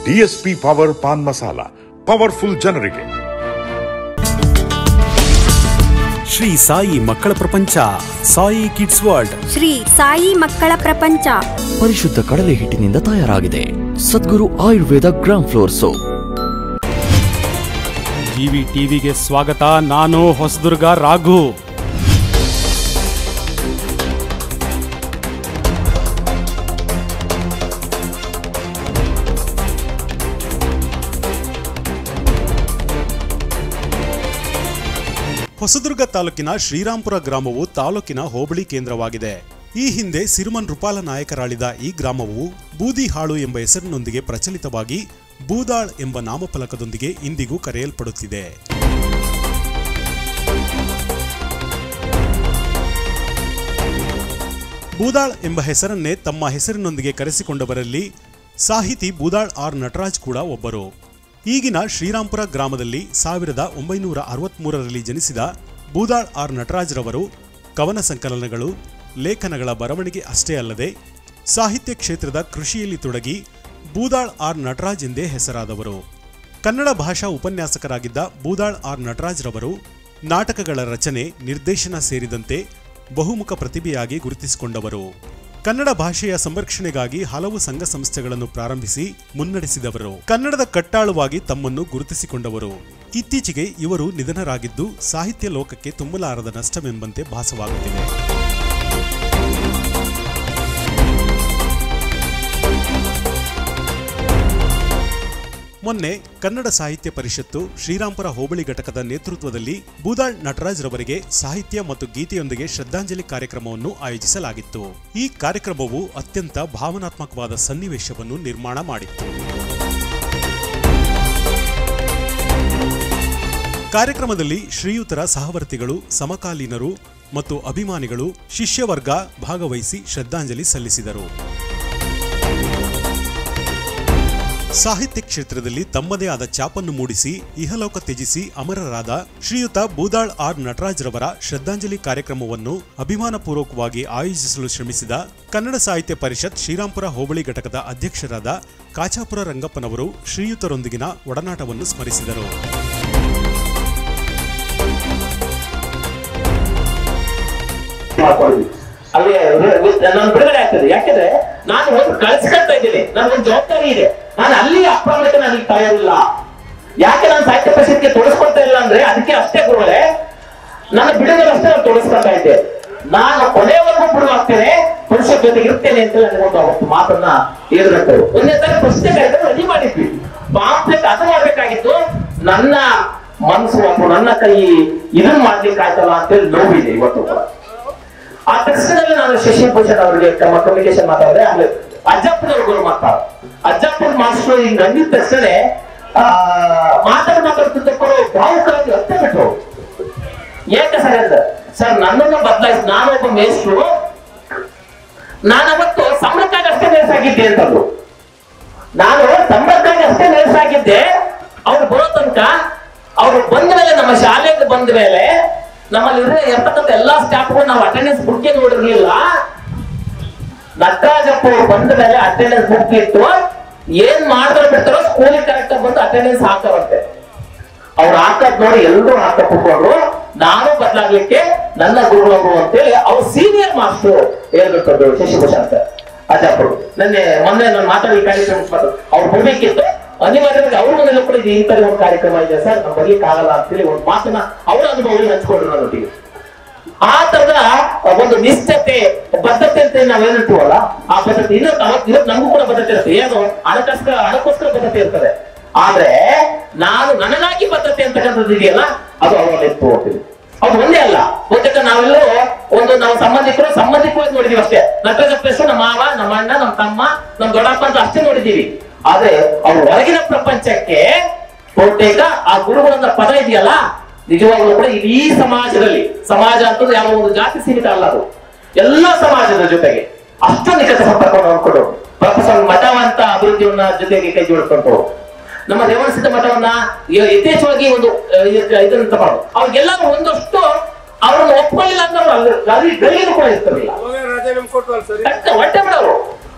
DSP power paan masala powerful ಜನರಿಗೆ ಶ್ರೀ ಸಾಯಿ ಮಕ್ಕಳ ಪ್ರಪಂಚ ಸಾಯಿ ಕಿಡ್ಸ್ ವರ್ಲ್ಡ್ ಶ್ರೀ ಸಾಯಿ ಮಕ್ಕಳ ಪ್ರಪಂಚ ಪರಿಶುದ್ಧ ಕಡಲೆ ಹಿಟ್ಟಿನಿಂದ ತಯಾರಾಗಿದೆ Sadguru Ayurveda gram flour soap GV ಟಿವಿಗೆ ಸ್ವಾಗತ ನಾನು ಹೊಸದುರ್ಗ ರಾಘು ಹೊಸದುರ್ಗ ತಾಲೂಕಿನ ಶ್ರೀರಾಂಪುರ ಗ್ರಾಮವು ತಾಲೂಕಿನ ಹೋಬಳಿ ಕೇಂದ್ರವಾಗಿದೆ ಈ ಹಿಂದೆ ಸಿರಿಮನ್ ರೂಪಾಲ ನಾಯಕರಾಳಿದ ಈ ಗ್ರಾಮವು ಬೂದಿಹಾಳು ಎಂಬ ಹೆಸರಿನೊಂದಿಗೆ ಪ್ರಚಲಿತವಾಗಿ ಬೂದಾಳ್ ಎಂಬ ನಾಮಫಲಕದೊಂದಿಗೆ ಇಂದಿಗೂ ಕರೆಯಲ್ಪಡುತ್ತಿದೆ ಬೂದಾಳ್ ಎಂಬ ಹೆಸರನ್ನೇ ತಮ್ಮ ಹೆಸರಿನೊಂದಿಗೆ ಕರೆಸಿಕೊಂಡವರಲ್ಲಿ ಸಾಹಿತಿ ಬೂದಾಳ್ ಆರ್ ನಟರಾಜ್ ಕೂಡ ಒಬ್ಬರು ಈಗಿನ ಶ್ರೀರಾಂಪುರ ಗ್ರಾಮದಲ್ಲಿ ಸಾವಿರದ ಒಂಬೈನೂರ ಅರವತ್ಮೂರರಲ್ಲಿ ಜನಿಸಿದ ಬೂದಾಳ್ ಆರ್ ನಟರಾಜ್ರವರು ಕವನ ಸಂಕಲನಗಳು ಲೇಖನಗಳ ಬರವಣಿಗೆ ಅಷ್ಟೇ ಅಲ್ಲದೆ ಸಾಹಿತ್ಯ ಕ್ಷೇತ್ರದ ಕೃಷಿಯಲ್ಲಿ ತೊಡಗಿ ಬೂದಾಳ್ ಆರ್ ನಟರಾಜ್ ಎಂದೇ ಹೆಸರಾದವರು ಕನ್ನಡ ಭಾಷಾ ಉಪನ್ಯಾಸಕರಾಗಿದ್ದ ಬೂದಾಳ್ ಆರ್ ನಟರಾಜ್ರವರು ನಾಟಕಗಳ ರಚನೆ ನಿರ್ದೇಶನ ಸೇರಿದಂತೆ ಬಹುಮುಖ ಪ್ರತಿಭೆಯಾಗಿ ಗುರುತಿಸಿಕೊಂಡವರು ಕನ್ನಡ ಭಾಷೆಯ ಸಂರಕ್ಷಣೆಗಾಗಿ ಹಲವು ಸಂಘ ಸಂಸ್ಥೆಗಳನ್ನು ಪ್ರಾರಂಭಿಸಿ ಮುನ್ನಡೆಸಿದವರು ಕನ್ನಡದ ಕಟ್ಟಾಳುವಾಗಿ ತಮ್ಮನ್ನು ಗುರುತಿಸಿಕೊಂಡವರು ಇತ್ತೀಚೆಗೆ ಇವರು ನಿಧನರಾಗಿದ್ದು ಸಾಹಿತ್ಯ ಲೋಕಕ್ಕೆ ತುಂಬಲಾರದ ನಷ್ಟವೆಂಬಂತೆ ಭಾಸವಾಗುತ್ತಿದೆ ಮೊನ್ನೆ ಕನ್ನಡ ಸಾಹಿತ್ಯ ಪರಿಷತ್ತು ಶ್ರೀರಾಂಪುರ ಹೋಬಳಿ ಘಟಕದ ನೇತೃತ್ವದಲ್ಲಿ ಬೂದಾಳ್ ನಟರಾಜ್ ರವರಿಗೆ ಸಾಹಿತ್ಯ ಮತ್ತು ಗೀತೆಯೊಂದಿಗೆ ಶ್ರದ್ಧಾಂಜಲಿ ಕಾರ್ಯಕ್ರಮವನ್ನು ಆಯೋಜಿಸಲಾಗಿತ್ತು ಈ ಕಾರ್ಯಕ್ರಮವು ಅತ್ಯಂತ ಭಾವನಾತ್ಮಕವಾದ ಸನ್ನಿವೇಶವನ್ನು ನಿರ್ಮಾಣ ಮಾಡಿತ್ತು ಕಾರ್ಯಕ್ರಮದಲ್ಲಿ ಶ್ರೀಯುತರ ಸಹವರ್ತಿಗಳು ಸಮಕಾಲೀನರು ಮತ್ತು ಅಭಿಮಾನಿಗಳು ಶಿಷ್ಯವರ್ಗ ಭಾಗವಹಿಸಿ ಶ್ರದ್ಧಾಂಜಲಿ ಸಲ್ಲಿಸಿದರು ಸಾಹಿತ್ಯ ಕ್ಷೇತ್ರದಲ್ಲಿ ತಮ್ಮದೇ ಆದ ಛಾಪನ್ನು ಮೂಡಿಸಿ ಇಹಲೋಕ ತ್ಯಜಿಸಿ ಅಮರರಾದ ಶ್ರೀಯುತ ಬೂದಾಳ್ ಆರ್ ನಟರಾಜ್ ರವರ ಶ್ರದ್ಧಾಂಜಲಿ ಕಾರ್ಯಕ್ರಮವನ್ನು ಅಭಿಮಾನಪೂರ್ವಕವಾಗಿ ಆಯೋಜಿಸಲು ಶ್ರಮಿಸಿದ ಕನ್ನಡ ಸಾಹಿತ್ಯ ಪರಿಷತ್ ಶ್ರೀರಾಂಪುರ ಹೋಬಳಿ ಘಟಕದ ಅಧ್ಯಕ್ಷರಾದ ಕಾಚಾಪುರ ರಂಗಪ್ಪನವರು ಶ್ರೀಯುತರೊಂದಿಗಿನ ಒಡನಾಟವನ್ನು ಸ್ಮರಿಸಿದರು ಮಾಡ್ಕೊಂಡಿದ್ವಿ ಅಲ್ಲಿ ನಾನು ಬಿಡುಗಡೆ ಆಗ್ತದೆ ಯಾಕೆಂದ್ರೆ ನಾನು ಒಂದು ಕಳ್ಸ್ಕೊಳ್ತಾ ಇದ್ದೀನಿ ನನಗೊಂದು ಜವಾಬ್ದಾರಿ ಇದೆ ನಾನು ಅಲ್ಲಿ ಅಪ್ರಾಮಕ್ಕೆ ನಾನು ತಯಾರಿಲ್ಲ ಯಾಕೆ ನಾನು ಸಾಹಿತ್ಯ ಪರಿಷತ್ಗೆ ತೋರಿಸ್ಕೊಳ್ತಾ ಇಲ್ಲ ಅಂದ್ರೆ ಅದಕ್ಕೆ ಅಷ್ಟೇ ಗುರುಗಳೇ ನನ್ನ ಬಿಡುಗಡೆ ಅಷ್ಟೇ ನಾನು ತೋರಿಸ್ಕೊಳ್ತಾ ಇದ್ದೆ ನಾನು ಕೊನೆವರೆಗೂ ಬಿಡುವಾಗ್ತೇನೆ ಪರಿಷತ್ ಜೊತೆಗೆ ಇರ್ತೇನೆ ಅಂತ ನನಗೊಂದು ಅವತ್ತು ಮಾತನ್ನ ಹೇಳಿದ್ರು ಒಂದೇ ತರ ಪ್ರಶ್ನೆ ಕಾರ್ಯಕ್ರಮ ರೆಡಿ ಮಾಡಿದ್ವಿ ಪಾಂಪ್ಲೆಟ್ ಅದು ಮಾಡ್ಬೇಕಾಗಿತ್ತು ನನ್ನ ಮನಸ್ಸು ಅಥವಾ ನನ್ನ ಕೈ ಇದನ್ನ ಮಾಡ್ಲಿಕ್ಕೆ ಆಯ್ತಲ್ಲ ಅಂತೇಳಿ ನೋವಿದೆ ಇವತ್ತು ಕೂಡ ಆ ತಕ್ಷಣದಲ್ಲಿ ನಾನು ಶಶಿಭೂಷಣ್ ಅವರಿಗೆ ತಮ್ಮ ಕಮ್ಯುನಿಕೇಶನ್ ಮಾತಾಡಿದ್ರೆ ಆಮೇಲೆ ಅಜ್ಜಪ್ಪನವ್ರ ಗುರು ಮಾತಾಡ ಅಜ್ಜಪ್ಪನ ಮಾಸ್ಟರ್ ಹಿಂಗ್ ಅಂದಿದ ತಕ್ಷಣ ಆ, ಮಾತಾಡ್ ಮಾತಾಡ್ತಿದ್ದಕ್ಕೂ ಭಾವುಕರಾಗಿ ಅತ್ತೆ ಬಿಟ್ರು ಏಕೆ ಸರ್ ಅಂದ್ರೆ ಸರ್ ನನ್ನನ್ನು ಬದಲಾಯಿಸಿ ನಾನೊಬ್ಬ ಮೇಷ್ಟ್ರು ನಾನವತ್ತು ಸಂಬಳಕ್ಕಾಗಿ ಅಷ್ಟೇ ನೆಲೆಸಾಗಿದ್ದೆ ಅಂತಂದ್ರು ನಾನು ಸಂಬಳಕ್ಕಾಗಿ ಅಷ್ಟೇ ನೆಲೆಸಾಗಿದ್ದೆ ಅವ್ರು ಬರೋ ತನಕ ಅವ್ರು ಬಂದ ಮೇಲೆ ನಮ್ಮ ಶಾಲೆಗೆ ಬಂದ ಮೇಲೆ ನಮ್ಮಲ್ಲಿ ಇರ್ತಕ್ಕಂಥ ಎಲ್ಲಾ ಸ್ಟಾಫ್ಗಳು ನಾವು ಅಟೆಂಡೆನ್ಸ್ ಬುಕ್ ನೋಡಿರ್ಲಿಲ್ಲ ನಟರಾಜಪ್ಪ ಅವ್ರು ಬಂದ ಮೇಲೆ ಅಟೆಂಡೆನ್ಸ್ ಬುಕ್ ಇಟ್ಟು ಏನ್ ಮಾಡ್ತಾರೋ ಬಿಡ್ತಾರೋ ಸ್ಕೂಲಿಗೆ ಕರೆಕ್ಟ್ ಬಂದು ಅಟೆಂಡೆನ್ಸ್ ಹಾಕರಂತೆ ಅವ್ರು ಹಾಕದ್ ನೋಡಿ ಎಲ್ಲರೂ ಹಾಕ ಕೂತ್ಕೊಂಡ್ರು ನಾನು ಬದಲಾಗ್ಲಿಕ್ಕೆ ನನ್ನ ಗುರುಗಳು ಅಂತೇಳಿ ಅವ್ರು ಸೀನಿಯರ್ ಮಾಸ್ಟರ್ ಹೇಳ್ಬಿಟ್ಟು ಶಶಿಭೂಷಣ್ ಸರ್ ಅಜ್ಜಪ್ಪರು ನನ್ನೆ ಮೊನ್ನೆ ನಾನು ಮಾತಾಡಿ ಕಾರ್ಯಕ್ರಮ ಅವ್ರು ಬರ್ಬೇಕಿತ್ತು ಅನಿವಾರ್ಯವಾಗಿ ಅವ್ರ ಮನೇಲಿ ಕೂಡ ಇದು ಇಂಥದ್ದು ಒಂದು ಕಾರ್ಯಕ್ರಮ ಇದೆ ಸರ್ ನಾವು ಬರ್ಲಿಕ್ಕೆ ಆಗಲ್ಲ ಅಂತೇಳಿ ಒಂದು ಮಾತನ್ನ ಅವ್ರ ಅನುಭವದಲ್ಲಿ ಹಂಚ್ಕೊಂಡ್ರು ನನ್ನೊಟ್ಟಿಗೆ ಆ ತರದ ಒಂದು ನಿಷ್ಠತೆ ಬದ್ಧತೆ ಅಂತ ನಾವ್ ಹೇಳಿರ್ತೀವಲ್ಲ ಆ ಬದ್ಧತೆ ಇನ್ನು ಇವತ್ತು ನಮಗೂ ಕೂಡ ಬದ್ಧತೆ ಇರುತ್ತೆ ಏನು ಹಣಕ್ಕೋಸ್ಕರ ಹಣಕ್ಕೋಸ್ಕರ ಬದ್ಧತೆ ಇರ್ತದೆ ಆದ್ರೆ ನಾನು ನನಗಾಗಿ ಬದ್ಧತೆ ಅಂತಕ್ಕಂಥದ್ದು ಇದೆಯಲ್ಲ ಅದು ಅವರಲ್ಲಿ ಎತ್ತು ಹೋಗ್ತೀವಿ ಅದು ಒಂದೇ ಅಲ್ಲ ಬಹುತೇಕ ನಾವೆಲ್ಲರೂ ಒಂದು ನಾವು ಸಂಬಂಧಿಕರು ಸಂಬಂಧಿಕವಾಗಿ ನೋಡಿದೀವಿ ಅಷ್ಟೇ ನಟರಾಜ ಪ್ರೆಸ್ ನಮ್ಮ ಮಾವ ನಮ್ಮ ಅಣ್ಣ ನಮ್ಮ ತಮ್ಮ ನಮ್ಮ ದೊಡ್ಡಪ್ಪ ಅಂತ ಅಷ್ಟೇ ನೋಡಿದೀವಿ ಆದ್ರೆ ಅವ್ರ ಹೊರಗಿನ ಪ್ರಪಂಚಕ್ಕೆ ಬಹುತೇಕ ಆ ಗುರುಗಳನ್ನ ಪದ ಇದೆಯಲ್ಲ ನಿಜವಾಗ್ಲೂ ಕೂಡ ಇಡೀ ಸಮಾಜದಲ್ಲಿ ಸಮಾಜ ಅಂತಂದ್ರೆ ಯಾವ ಒಂದು ಜಾತಿ ಸೀಮಿತ ಅಲ್ಲ ಅದು ಎಲ್ಲಾ ಸಮಾಜದ ಜೊತೆಗೆ ಅಷ್ಟು ನಿಕಟ ಸಂಪರ್ಕವನ್ನು ಹೊಂದ್ಕೊಂಡು ಪ್ರೊಫೆಸರ್ ಮಠವಂತ ಅಭಿವೃದ್ಧಿಯನ್ನ ಜೊತೆಗೆ ಕೈ ಜೋಡಿಸ್ಕೊಂಡು ನಮ್ಮ ರೇವಣಸಿದ್ಧ ಮಠವನ್ನ ಯ- ಯಥೇಚ್ಛವಾಗಿ ಒಂದು ಅಹ್, ಇದ್- ಇದನ್ನ ತಗೊಂಡು ಅವ್ರಿಗೆಲ್ಲರೂ ಒಂದಷ್ಟು ಅವ್ರನ್ನ ಒಪ್ಕೊಳ್ಳಿಲ್ಲ ಅಂದ್ರೆ ಅವ್ರು ಅಲ್ಲಿ ಗಲ್ಲಿ- ಗಲ್ಲಿಗೂ ಕೂಡ ಇರ್ತಿರ್ಲಿಲ್ಲ ರಜೆ ನಿಮ್ಗೆ ಕೊಟ್ವಲ್ಲ ಸರ್ ತಕ್ಕ ಹೊಟ್ಟೆ ಬಿಡೋರು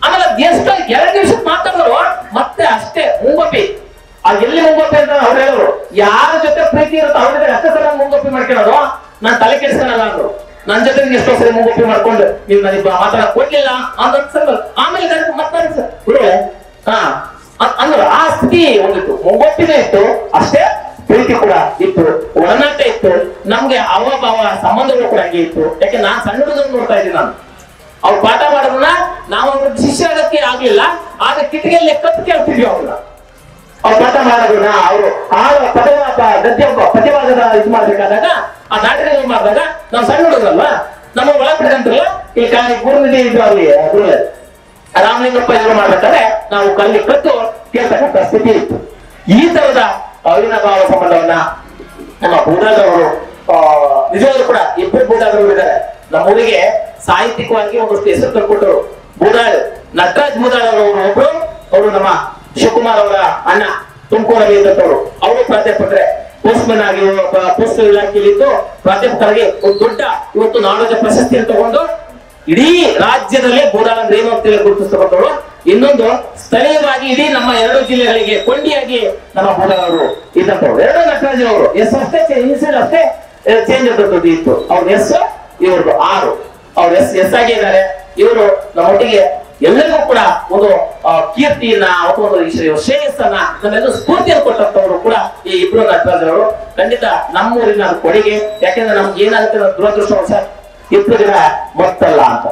ಆಮೇಲೆ ಎಷ್ಟು ಎರಡು ನಿಮಿಷಕ್ಕೆ ಮಾತಾಡಿದ್ರು ಮತ್ತೆ ಅಷ್ಟೇ ಮುಂಗೊಪ್ಪಿ ಆ ಎಲ್ಲಿ ಮುಂಗೊಪ್ಪಿ ಅಂತ ಅವ್ರು ಹೇಳೋರು ಯಾರ ಜೊತೆ ಪ್ರೀತಿ ಇರುತ್ತೋ ಅವ್ರ ಜೊತೆ ಅಷ್ಟೇ ಸಲ ಮುಂಗೊಪ್ಪಿ ಮಾಡ್ಕೊಳ್ಳೋದು ನಾನ್ ತಲೆ ಕೆಡಿಸ್ಕೊಳಲ್ಲ ಅಂದ್ರು ನನ್ ಜೊತೆ ನೀನ್ ಎಷ್ಟೋ ಸರಿ ಮುಂಗೊಪ್ಪಿ ಮಾಡ್ಕೊಂಡು ನೀವು ನನಗೆ ಮಾತಾಡಕ್ ಕೊಡ್ಲಿಲ್ಲ ಅಂತ ಅನ್ಸಲ್ಲ ಆಮೇಲೆ ನನಗೆ ಮಾತಾಡಿಸ ಗುರುಗಳೇ ಹಾ ಅ- ಅಂದ್ರೆ ಆ ಸ್ಥಿತಿ ಒಂದಿತ್ತು ಮುಂಗೊಪ್ಪಿನೇ ಇತ್ತು ಅಷ್ಟೇ ಪ್ರೀತಿ ಕೂಡ ಇತ್ತು ಒಡನಾಟ ಇತ್ತು ನಮ್ಗೆ ಅವಭಾವ ಸಂಬಂಧಗಳು ಕೂಡ ಹಂಗೆ ಇತ್ತು ಯಾಕೆ ನಾನ್ ಸಣ್ಣ ಹುಡುಗನ್ ನೋಡ್ತಾ ಇದ್ದೀನಿ ನಾನು ಅವ್ರು ಪಾಠ ಮಾಡೋದನ್ನ ನಾವು ಅವ್ರಿಗೆ ಶಿಷ್ಯ ಆಗಕ್ಕೆ ಆಗ್ಲಿಲ್ಲ ಆಗ ಕಿಟಕಿಯಲ್ಲಿ ಕತ್ತು ಕೇಳ್ತಿದ್ವಿ ಅವ್ರನ್ನ ಅವ್ರು ಪಾಠ ಮಾಡೋದನ್ನ ಅವರು ಹಾಡು ಪದವ ಪ- ಗದ್ಯ ಪದ್ಯವಾದದ ಇದು ಮಾಡ್ಬೇಕಾದಾಗ ಆ ನಾಟಕಗಳು ಮಾಡಿದಾಗ ನಾವು ಸಣ್ಣ ಹುಡುಗರಲ್ವಾ ನಮ್ಮ ಒಳಪಡಿದಂತಲ್ಲ ಈ ಕಾಯಿ ಗುರುನಿಧಿ ಇದು ಅಲ್ಲಿ ಅದು ರಾಮಲಿಂಗಪ್ಪ ಇವರು ಮಾಡ್ಬೇಕಾದ್ರೆ ನಾವು ಕಲ್ಲಿ ಕತ್ತು ಕೇಳ್ತಕ್ಕಂಥ ಸ್ಥಿತಿ ಇತ್ತು ಈ ತರದ ಅವಿನಾಭಾವ ಸಂಬಂಧವನ್ನ ನಮ್ಮ ಬೂದಾದವರು ನಿಜವಾಗ್ಲೂ ಕೂಡ ಇಬ್ಬರು ಬೂದಾದವರು ಇದ್ದಾರೆ ನಮ್ಮೂರಿಗೆ ಸಾಹಿತ್ಯಿಕವಾಗಿ ಒಂದಷ್ಟು ಹೆಸರು ತಂದ್ಕೊಟ್ಟರು ಬೂದಾಳ್ ನಟರಾಜ್ ಬೂದಾಳ್ ಅವರು ಒಬ್ರು ಅವರು ನಮ್ಮ ಶಿವಕುಮಾರ್ ಅವರ ಅಣ್ಣ ತುಮಕೂರಲ್ಲಿ ಇದ್ದವರು ಅವರು ಪ್ರಾಧ್ಯಾಪಕರೇ ಪೋಸ್ಟ್ಮನ್ ಆಗಿ ಪೋಸ್ಟ್ ಇಲಾಖೆಯಲ್ಲಿದ್ದು ಪ್ರಾಧ್ಯಾಪಕರಾಗಿ ಒಂದು ದೊಡ್ಡ ಇವತ್ತು ನಾಡೋಜ ಪ್ರಶಸ್ತಿಯನ್ನು ತಗೊಂಡು ಇಡೀ ರಾಜ್ಯದಲ್ಲೇ ಬೂದಾಳ ಅಂದ್ರೆ ಏನು ಅಂತೇಳಿ ಗುರುತಿಸತಕ್ಕಂಥವ್ರು ಇನ್ನೊಂದು ಸ್ಥಳೀಯವಾಗಿ ಇಡೀ ನಮ್ಮ ಎರಡು ಜಿಲ್ಲೆಗಳಿಗೆ ಕೊಂಡಿಯಾಗಿ ನಮ್ಮ ಬೂದಾಳವರು ಇದ್ದಂಥವ್ರು ಎರಡು ನಟರಾಜನವರು ಎಸ್ ಅಷ್ಟೇ ಇನ್ಸಿಲ್ ಅಷ್ಟೇ ಚೇಂಜ್ ಆದದ್ದು ಇತ್ತು ಅವ್ರ ಎಸ್ ಇವ್ರದ್ದು ಆರು ಅವ್ರು ಎಸ್ ಎಸ್ ಆಗಿದ್ದಾರೆ ಇವರು ನಮ್ಮೊಟ್ಟಿಗೆ ಎಲ್ಲರಿಗೂ ಕೂಡ ಒಂದು ಆ, ಕೀರ್ತಿಯನ್ನ ಅಥವಾ ಒಂದು ಶ್ರೇ- ಶ್ರೇಯಸ್ಸನ್ನ ನಮ್ಮೆಲ್ಲ ಸ್ಫೂರ್ತಿಯನ್ನು ಕೊಟ್ಟಂತವರು ಕೂಡ ಈ ಇಬ್ರು ನಟರಾಜರವರು ಖಂಡಿತ ನಮ್ಮೂರಿನ ಕೊಡುಗೆ ಯಾಕೆಂದ್ರೆ ನಮ್ಗೆ ಏನಾಗುತ್ತೆ ಅನ್ನೋ ದುರದೃಷ್ಟವಶ ಇಷ್ಟು ದಿನ ಗೊತ್ತಲ್ಲ ಅಂತ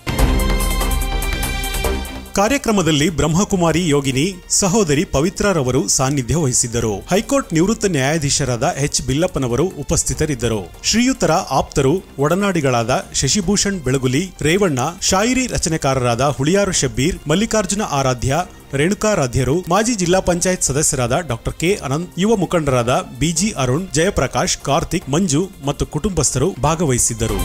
ಕಾರ್ಯಕ್ರಮದಲ್ಲಿ ಬ್ರಹ್ಮಕುಮಾರಿ ಯೋಗಿನಿ ಸಹೋದರಿ ಪವಿತ್ರರವರು ಸಾನ್ನಿಧ್ಯ ವಹಿಸಿದ್ದರು ಹೈಕೋರ್ಟ್ ನಿವೃತ್ತ ನ್ಯಾಯಾಧೀಶರಾದ ಎಚ್ ಬಿಲ್ಲಪ್ಪನವರು ಉಪಸ್ಥಿತರಿದ್ದರು ಶ್ರೀಯುತರ ಆಪ್ತರು ಒಡನಾಡಿಗಳಾದ ಶಶಿಭೂಷಣ್ ಬೆಳಗುಲಿ ರೇವಣ್ಣ ಶಾಯಿರಿ ರಚನೆಕಾರರಾದ ಹುಳಿಯಾರು ಶಬ್ಬೀರ್ ಮಲ್ಲಿಕಾರ್ಜುನ ಆರಾಧ್ಯ ರೇಣುಕಾರಾಧ್ಯರು ಮಾಜಿ ಜಿಲ್ಲಾ ಪಂಚಾಯತ್ ಸದಸ್ಯರಾದ ಡಾಕ್ಟರ್ ಕೆ ಅನಂತ್ ಯುವ ಮುಖಂಡರಾದ ಬಿಜಿ ಅರುಣ್ ಜಯಪ್ರಕಾಶ್ ಕಾರ್ತಿಕ್ ಮಂಜು ಮತ್ತು ಕುಟುಂಬಸ್ಥರು ಭಾಗವಹಿಸಿದ್ದರು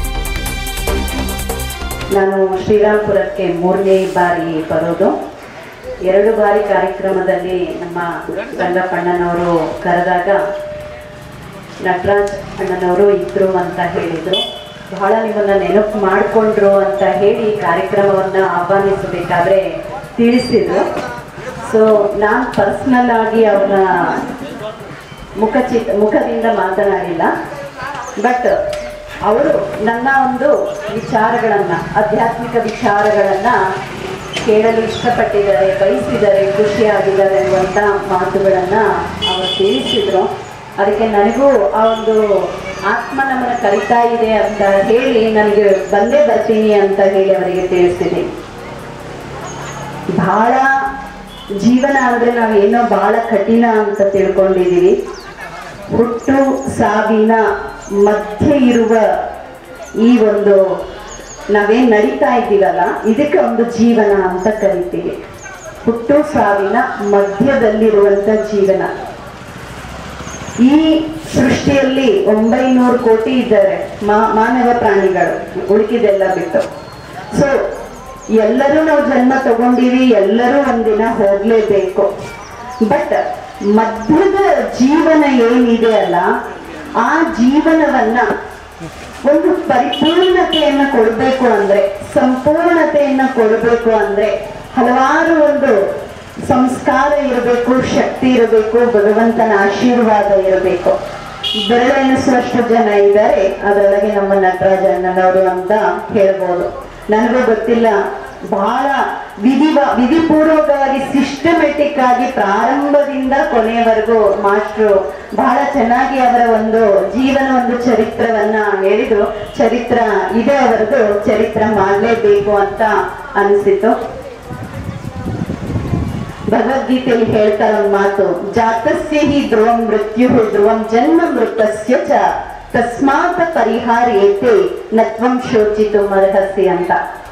ನಾನು ಶ್ರೀರಾಮ್ಪುರಕ್ಕೆ ಮೂರನೇ ಬಾರಿ ಬರೋದು ಎರಡು ಬಾರಿ ಕಾರ್ಯಕ್ರಮದಲ್ಲಿ ನಮ್ಮ ರಂಗಪ್ಪಣ್ಣನವರು ಕರೆದಾಗ ನಟರಾಜ್ ಅಣ್ಣನವರು ಇದ್ರು ಅಂತ ಹೇಳಿದರು ಬಹಳ ನಿಮ್ಮನ್ನ ನೆನಪು ಮಾಡಿಕೊಂಡ್ರು ಅಂತ ಹೇಳಿ ಕಾರ್ಯಕ್ರಮವನ್ನು ಆಹ್ವಾನಿಸಬೇಕಾದ್ರೆ ತಿಳಿಸಿದ್ರು ಸೊ ನಾನು ಪರ್ಸ್ನಲ್ ಆಗಿ ಅವರ ಮುಖಚಿತ್ ಮುಖದಿಂದ ಮಾತನಾಡಿಲ್ಲ ಬಟ್ ಅವರು ನನ್ನ ಒಂದು ವಿಚಾರಗಳನ್ನು ಆಧ್ಯಾತ್ಮಿಕ ವಿಚಾರಗಳನ್ನು ಕೇಳಲು ಇಷ್ಟಪಟ್ಟಿದ್ದಾರೆ ಬಯಸಿದ್ದಾರೆ ಖುಷಿಯಾಗಿದ್ದಾರೆ ಅನ್ನುವಂಥ ಮಾತುಗಳನ್ನು ಅವರು ತಿಳಿಸಿದರು ಅದಕ್ಕೆ ನನಗೂ ಆ ಒಂದು ಆತ್ಮ ನಮ್ಮನ್ನು ಕರಿತಾ ಇದೆ ಅಂತ ಹೇಳಿ ನನಗೆ ಬಂದೇ ಬರ್ತೀನಿ ಅಂತ ಹೇಳಿ ಅವರಿಗೆ ತಿಳಿಸಿದೆ ಬಹಳ ಜೀವನ ಅಂದರೆ ನಾವು ಏನೋ ಬಹಳ ಕಠಿಣ ಅಂತ ತಿಳ್ಕೊಂಡಿದ್ದೀವಿ ಹುಟ್ಟು ಸಾವಿನ ಮಧ್ಯೆ ಇರುವ ಈ ಒಂದು ನಾವೇನ್ ನಡೀತಾ ಇದ್ದೀವಲ್ಲ ಇದಕ್ಕೆ ಒಂದು ಜೀವನ ಅಂತ ಕರಿತೀವಿ ಹುಟ್ಟು ಸಾವಿನ ಮಧ್ಯದಲ್ಲಿರುವಂತ ಜೀವನ ಈ ಸೃಷ್ಟಿಯಲ್ಲಿ ಒಂಬೈನೂರು ಕೋಟಿ ಇದ್ದಾರೆ ಮಾ- ಮಾನವ ಪ್ರಾಣಿಗಳು ಉಳಿಕಿದೆಲ್ಲ ಬಿಟ್ಟು ಸೊ ಎಲ್ಲರೂ ನಾವು ಜನ್ಮ ತಗೊಂಡಿವಿ ಎಲ್ಲರೂ ಒಂದಿನ ಹೋಗ್ಲೇಬೇಕು ಬಟ್ ಮಧ್ಯದ ಜೀವನ ಏನಿದೆ ಅಲ್ಲ ಆ ಜೀವನವನ್ನ ಒಂದು ಪರಿಪೂರ್ಣತೆಯನ್ನ ಕೊಡಬೇಕು ಅಂದ್ರೆ ಸಂಪೂರ್ಣತೆಯನ್ನ ಕೊಡಬೇಕು ಅಂದ್ರೆ ಹಲವಾರು ಒಂದು ಸಂಸ್ಕಾರ ಇರಬೇಕು ಶಕ್ತಿ ಇರಬೇಕು ಭಗವಂತನ ಆಶೀರ್ವಾದ ಇರಬೇಕು ಬೆರಳೆನಿಸುವಷ್ಟು ಜನ ಇದ್ದಾರೆ ಅದರೊಳಗೆ ನಮ್ಮ ನಟರಾಜ ಅಣ್ಣನವರು ಅಂತ ಹೇಳ್ಬೋದು ನನಗೂ ಗೊತ್ತಿಲ್ಲ ಬಹಳ ವಿಧಿ ವಿಧಿಪೂರ್ವಕವಾಗಿ ಸಿಸ್ಟಮೆಟಿಕ್ ಆಗಿ ಪ್ರಾರಂಭದಿಂದ ಕೊನೆಯವರೆಗೂ ಮಾಸ್ಟ್ರು ಬಹಳ ಚೆನ್ನಾಗಿ ಅವರ ಒಂದು ಜೀವನ ಒಂದು ಚರಿತ್ರವನ್ನ ಹೇಳಿದ್ರು ಚರಿತ್ರ ಇದೆ ಅವರದು ಚರಿತ್ರ ಮಾಡಲೇಬೇಕು ಅಂತ ಅನಿಸಿತು ಭಗವದ್ಗೀತೆಯಲ್ಲಿ ಹೇಳ್ತಾರೆ ಒಂದು ಮಾತು ಜಾತಸ್ಯ ಹಿ ಧ್ರುವಂ ಮೃತ್ಯು ಧ್ರುವಂ ಜನ್ಮ ಮೃತಸ್ಯ ಚ ತಸ್ಮಾತ್ ಪರಿಹಾರೇತೆ ನತ್ವಂ ಶೋಚಿತು ಅರ್ಹಸಿ ಅಂತ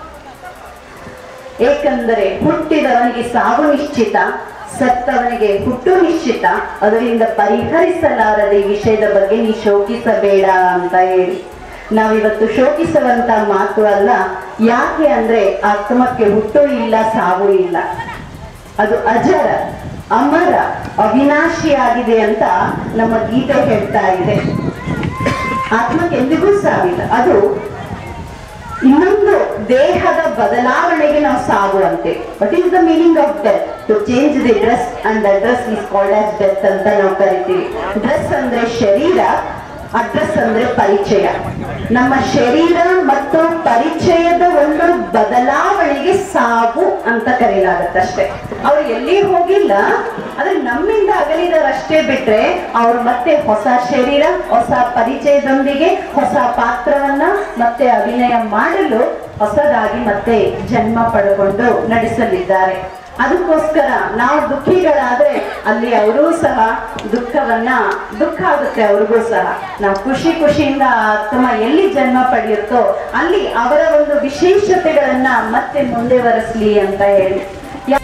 ಏಕೆಂದರೆ ಹುಟ್ಟಿದವನಿಗೆ ಸಾವು ನಿಶ್ಚಿತ ಸತ್ತವನಿಗೆ ಹುಟ್ಟು ನಿಶ್ಚಿತ ಅದರಿಂದ ಪರಿಹರಿಸಲಾರದ ಈ ವಿಷಯದ ಬಗ್ಗೆ ನೀ ಶೋಕಿಸಬೇಡ ಅಂತ ಹೇಳಿ ನಾವಿವತ್ತು ಶೋಕಿಸುವಂತ ಮಾತು ಅಲ್ಲ ಯಾಕೆ ಅಂದ್ರೆ ಆತ್ಮಕ್ಕೆ ಹುಟ್ಟು ಇಲ್ಲ ಸಾವು ಇಲ್ಲ ಅದು ಅಜರ ಅಮರ ಅವಿನಾಶಿಯಾಗಿದೆ ಅಂತ ನಮ್ಮ ಗೀತೆ ಹೇಳ್ತಾ ಇದೆ ಆತ್ಮಕ್ಕೆ ಎಂದಿಗೂ ಸಾವಿಲ್ಲ ಅದು ಇನ್ನೊಂದು ದೇಹದ ಬದಲಾವಣೆಗೆ ನಾವು ಸಾವು ಅಂತೆ but is the meaning of death to change the dress and the dress is called as death ಅಂತ ನಾವು ಕರಿತೀವಿ ಡ್ರೆಸ್ ಅಂದ್ರೆ ಶರೀರ ಅಡ್ರೆಸ್ ಅಂದ್ರೆ ಪರಿಚಯ ನಮ್ಮ ಶರೀರ ಮತ್ತು ಪರಿಚಯದ ಒಂದು ಬದಲಾವಣೆಗೆ ಸಾವು ಅಂತ ಕರೆಯಲಾಗತ್ತೆ ಅಷ್ಟೇ ಅವ್ರು ಎಲ್ಲಿ ಹೋಗಿಲ್ಲ ಆದ್ರೆ ನಮ್ಮಿಂದ ಅಗಲಿದವರಷ್ಟೇ ಬಿಟ್ರೆ ಅವ್ರು ಮತ್ತೆ ಹೊಸ ಶರೀರ ಹೊಸ ಪರಿಚಯದೊಂದಿಗೆ ಹೊಸ ಪಾತ್ರವನ್ನ ಮತ್ತೆ ಅಭಿನಯ ಮಾಡಲು ಹೊಸದಾಗಿ ಮತ್ತೆ ಜನ್ಮ ಪಡ್ಕೊಂಡು ನಡೆಸಲಿದ್ದಾರೆ ಅದಕ್ಕೋಸ್ಕರ ನಾವು ದುಃಖಿಗಳಾದ್ರೆ ಅಲ್ಲಿ ಅವರೂ ಸಹ ದುಃಖವನ್ನ ದುಃಖ ಆಗುತ್ತೆ ಅವ್ರಿಗೂ ಸಹ ನಾವು ಖುಷಿ ಖುಷಿಯಿಂದ ಆತ್ಮ ಎಲ್ಲಿ ಜನ್ಮ ಪಡೆಯುತ್ತೋ ಅಲ್ಲಿ ಅವರ ಒಂದು ವಿಶೇಷತೆಗಳನ್ನ ಮತ್ತೆ ಮುಂದುವರಿಸ್ಲಿ ಅಂತ ಹೇಳಿ ಯಾ-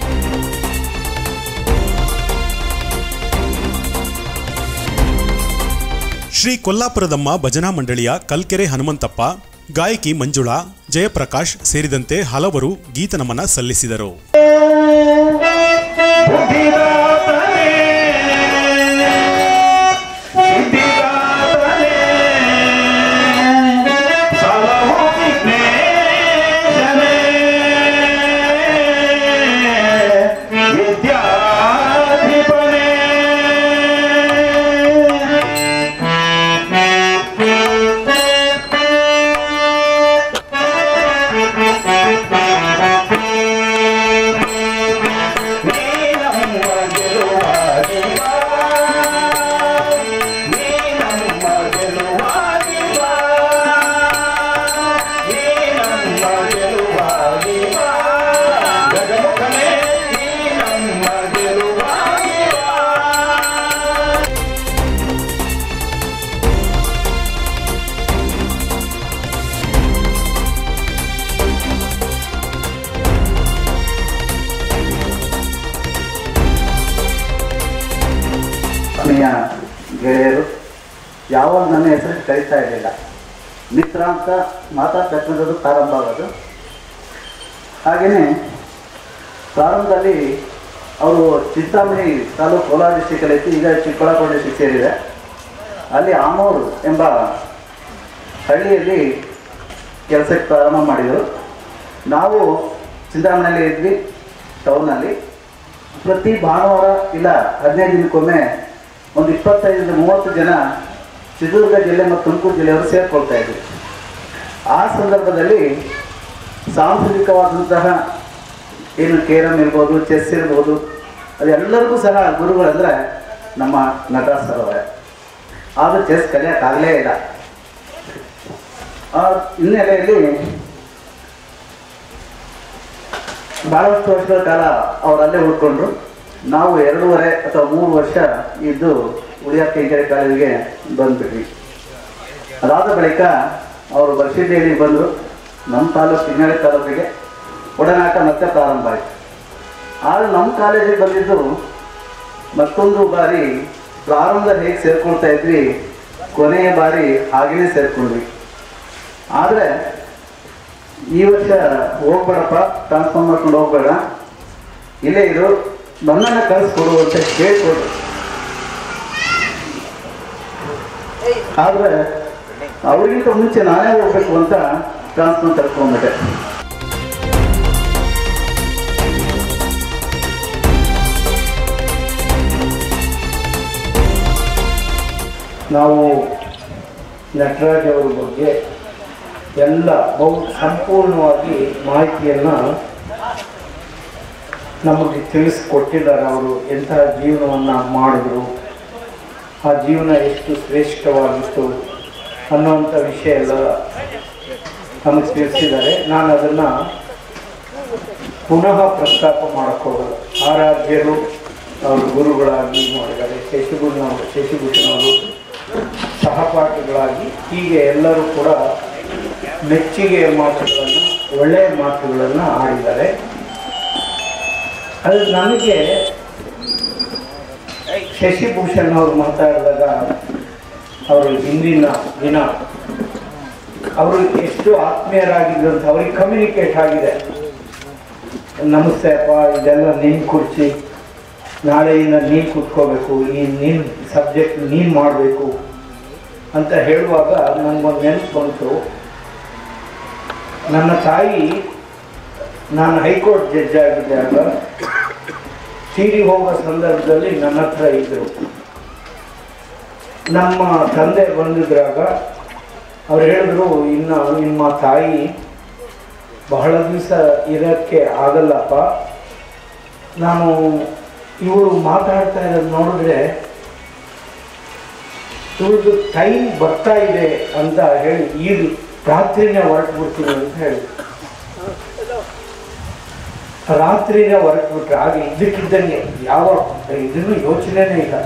ಶ್ರೀ ಕೊಲ್ಲಾಪುರದಮ್ಮ ಭಜನಾ ಮಂಡಳಿಯ ಕಲ್ಕೆರೆ ಹನುಮಂತಪ್ಪ ಗಾಯಕಿ ಮಂಜುಳಾ ಜಯಪ್ರಕಾಶ್ ಸೇರಿದಂತೆ ಹಲವರು ಗೀತನಮನ ಸಲ್ಲಿಸಿದರು ಬುದ್ಧಿದಾತನೇ ಸಿದ್ಧಿದಾತನೇ ಸಲಹು ವಿಘ್ನೇಶನೇ ವಿದ್ಯಾಧಿಪನೇ ನೀನಮ್ಮ ಗೆಲುವಾಗಿ ಬಾ. ನೀನಮ್ಮ ಗೆಲುವಾಗಿ ಬಾ. ನೀನಮ್ಮ ಗೆಲುವಾಗಿ ಬಾ. ಗಗಮುಖನೇ ನೀನಮ್ಮ ಗೆಲುವಾಗಿ ಬಾ. ಆತ್ಮೀಯ ಗೆಳೆಯರು ಯಾವಾಗ ನನ್ನ ಹೆಸರು ಕರೀತಾ ಇರಲಿಲ್ಲ ಮಿತ್ರ ಅಂತ ಮಾತಾಡ್ತಕ್ಕಂಥದ್ದು ಪ್ರಾರಂಭ ಆಗೋದು ಹಾಗೆಯೇ ಪ್ರಾರಂಭದಲ್ಲಿ ಅವರು ಚಿಂತಾಮಣಿ ತಾಲೂಕು ಕೋಲಾರ ಡಿಸ್ಟಿಕಲ್ಲಿ ಇತ್ತು ಈಗ ಚಿಕ್ಕಬಳ್ಳಾಪುರ ಡಿಸ್ಟಿಕ್ ಸೇರಿದೆ ಅಲ್ಲಿ ಆಮೂರು ಎಂಬ ಹಳ್ಳಿಯಲ್ಲಿ ಕೆಲಸಕ್ಕೆ ಪ್ರಾರಂಭ ಮಾಡಿದರು ನಾವು ಚಿಂತಾಮಣಿಯಲ್ಲಿ ಇದ್ವಿ ಟೌನಲ್ಲಿ ಪ್ರತಿ ಭಾನುವಾರ ಇಲ್ಲ ಹದಿನೈದು ದಿನಕ್ಕೊಮ್ಮೆ ಒಂದು ಇಪ್ಪತ್ತೈದರಿಂದ ಮೂವತ್ತು ಜನ ಚಿತ್ರದುರ್ಗ ಜಿಲ್ಲೆ ಮತ್ತು ತುಮಕೂರು ಜಿಲ್ಲೆಯವರು ಸೇರ್ಕೊಳ್ತಾ ಇದ್ವಿ ಆ ಸಂದರ್ಭದಲ್ಲಿ ಸಾಂಸ್ಕೃತಿಕವಾದಂತಹ ಏನು ಕೇರಮ್ ಇರ್ಬೋದು ಚೆಸ್ ಇರ್ಬೋದು ಅದೆಲ್ಲರಿಗೂ ಸಹ ಗುರುಗಳಂದರೆ ನಮ್ಮ ನಟರಾಜ್ ಸರ್ ಅವರೇ ಆದರೂ ಚೆಸ್ ಕಲಿಯೋಕ್ಕಾಗಲೇ ಇಲ್ಲ ಆ ಹಿನ್ನೆಲೆಯಲ್ಲಿ ಬಹಳಷ್ಟು ವರ್ಷಗಳ ಕಾಲ ಅವರಲ್ಲೇ ಉಳ್ಕೊಂಡ್ರು ನಾವು ಎರಡೂವರೆ ಅಥವಾ ಮೂರು ವರ್ಷ ಇದ್ದು ಉಳಿಯಾಕೆ ಇಂಜಿನಿಯರಿಂಗ್ ಕಾಲೇಜಿಗೆ ಬಂದ್ಬಿಟ್ವಿ ಅದಾದ ಬಳಿಕ ಅವರು ಬರ್ಷಿದ್ದೇಳಿಗೆ ಬಂದರು ನಮ್ಮ ತಾಲೂಕು ಇಂಜಿನಿಯರಿಂಗ್ ತಾಲೂಕಿಗೆ ಒಡನಾಟ ಮತ್ತೆ ಪ್ರಾರಂಭ ಆಯಿತು ಆದರೆ ನಮ್ಮ ಕಾಲೇಜಿಗೆ ಬಂದಿದ್ದು ಮತ್ತೊಂದು ಬಾರಿ ಪ್ರಾರಂಭದಲ್ಲಿ ಹೇಗೆ ಸೇರ್ಕೊಳ್ತಾ ಇದ್ವಿ ಕೊನೆಯ ಬಾರಿ ಹಾಗೇನೆ ಸೇರ್ಕೊಂಡ್ವಿ ಆದರೆ ಈ ವರ್ಷ ಹೋಗ್ಬೇಡಪ್ಪ ಟ್ರಾನ್ಸ್ಫರ್ ಮಾಡ್ಕೊಂಡು ಹೋಗ್ಬೇಡ ಇಲ್ಲೇ ಇರು ನನ್ನನ್ನು ಕಳಿಸ್ಕೊಡು ಅಂತ ಕೇಳ್ಕೊಡು ಆದ್ರೆ ಅವ್ರಿಗಿಂತ ಮುಂಚೆ ನಾನೇ ಹೋಗ್ಬೇಕು ಅಂತ ಟ್ರಾನ್ಸ್ಫರ್ ತರ್ಕೊಂಡ್ಬಿಟ್ಟೆ ನಾವು ನಟರಾಜ್ ಅವರ ಬಗ್ಗೆ ಎಲ್ಲ ಬಹು ಸಂಪೂರ್ಣವಾಗಿ ಮಾಹಿತಿಯನ್ನು ನಮಗೆ ತಿಳಿಸ್ಕೊಟ್ಟಿದ್ದಾರೆ ಅವರು ಎಂತಹ ಜೀವನವನ್ನು ಮಾಡಿದ್ರು ಆ ಜೀವನ ಎಷ್ಟು ಶ್ರೇಷ್ಠವಾಗಿತ್ತು ಅನ್ನುವಂಥ ವಿಷಯ ಎಲ್ಲ ನಮಗೆ ತಿಳಿಸಿದ್ದಾರೆ ನಾನು ಅದನ್ನು ಪುನಃ ಪ್ರಸ್ತಾಪ ಮಾಡೋಕ್ಕೋಗಲ್ಲ ಆರಾಧ್ಯರು ಅವರು ಗುರುಗಳಾಗಿ ಮಾಡಿದ್ದಾರೆ ಶಶಿಭೂಷಣ ಶಶಿಭೂಷಣ್ ಅವರು ಸಹಪಾಠಿಗಳಾಗಿ ಹೀಗೆ ಎಲ್ಲರೂ ಕೂಡ ಮೆಚ್ಚುಗೆಯ ಮಾತುಗಳನ್ನು ಒಳ್ಳೆಯ ಮಾತುಗಳನ್ನು ಆಡಿದ್ದಾರೆ ಅದು ನನಗೆ ಶಶಿಭೂಷಣ್ ಅವರು ಮಾತಾಡಿದಾಗ ಅವರು ಹಿಂದಿನ ದಿನ ಅವರು ಎಷ್ಟು ಆತ್ಮೀಯರಾಗಿದ್ರು ಅಂತ ಅವ್ರಿಗೆ ಕಮ್ಯುನಿಕೇಟ್ ಆಗಿದೆ ನಮಸ್ತೆ ಅಪ್ಪ ಇದೆಲ್ಲ ನೀನು ಕುರ್ಚಿ ನಾಳೆಯಿಂದ ನೀನು ಕೂತ್ಕೋಬೇಕು ಈ ನೀನು ಸಬ್ಜೆಕ್ಟ್ ನೀನು ಮಾಡಬೇಕು ಅಂತ ಹೇಳುವಾಗ ನನಗೊಂದು ನೆನಪು ಬಂತು ನನ್ನ ತಾಯಿ ನಾನು ಹೈಕೋರ್ಟ್ ಜಡ್ಜ್ ಆಗಿದ್ದಾಗ ತೀರಿ ಹೋಗೋ ಸಂದರ್ಭದಲ್ಲಿ ನನ್ನ ಹತ್ರ ಇದ್ದರು ನಮ್ಮ ತಂದೆ ಬಂದಿದ್ರಾಗ ಅವ್ರು ಹೇಳಿದ್ರು ಇನ್ನು ನಿಮ್ಮ ತಾಯಿ ಬಹಳ ದಿವಸ ಇರೋಕ್ಕೆ ಆಗಲ್ಲಪ್ಪ ನಾನು ಇವರು ಮಾತಾಡ್ತಾ ಇರೋದು ನೋಡಿದ್ರೆ ಇವ್ರದ್ದು ಟೈಮ್ ಬರ್ತಾ ಇದೆ ಅಂತ ಹೇಳಿ ಈ ರಾತ್ರಿನೇ ಹೊರಟ್ಬಿಡ್ತೀನಿ ಅಂತ ಹೇಳಿ ರಾತ್ರಿನೇ ಹೊರಟ್ಬಿಟ್ರೆ ಆಗ ಇದಕ್ಕಿದ್ದಂಗೆ ಯಾವ ಇದನ್ನು ಯೋಚನೆನೇ ಇಲ್ಲ